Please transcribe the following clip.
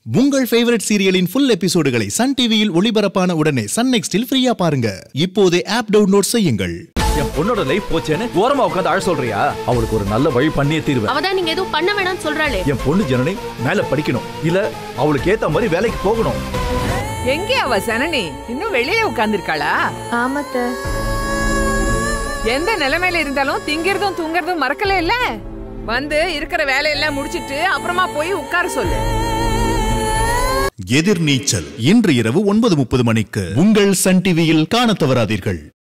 உங்கள் ஃபேவரட் சீரியலின் ஃபுல் எபிசோடுகளை சன் டிவியில் ஒளிபரப்பான உடனே சன் நெக்ஸ்டில் ஃப்ரீயா பாருங்க இப்போதே ஆப் டவுன்லோட் செய்யுங்கள் என் பொண்ணோட லைஃப் போச்சேன்னு ஓரமா உட்காந்து அழ சொல்றியா அவளுக்கு ஒரு நல்ல வழி பண்ணியே தீருவேன் அவதான் நீங்க எதுவும் பண்ண வேணாம்னு சொல்றாளே என் பொண்ணு ஜனனி மேல படிக்கணும் இல்ல அவளுக்கு ஏத்த மாதிரி வேலைக்கு போகணும் எங்கே அவ சனனி இன்னும் வெளியில உட்கார்ந்திருக்காளா ஆமாத்த எந்த நிலைமையில இருந்தாலும் திங்கிறதும் தூங்குறதும் மறக்கல இல்ல வந்து இருக்கிற வேலையெல்லாம் முடிச்சிட்டு அப்புறமா போய் உட்கார சொல்லு எதிர்நீச்சல் இன்று இரவு ஒன்பது முப்பது மணிக்கு உங்கள் சன் டிவியில் காணத் தவறாதீர்கள்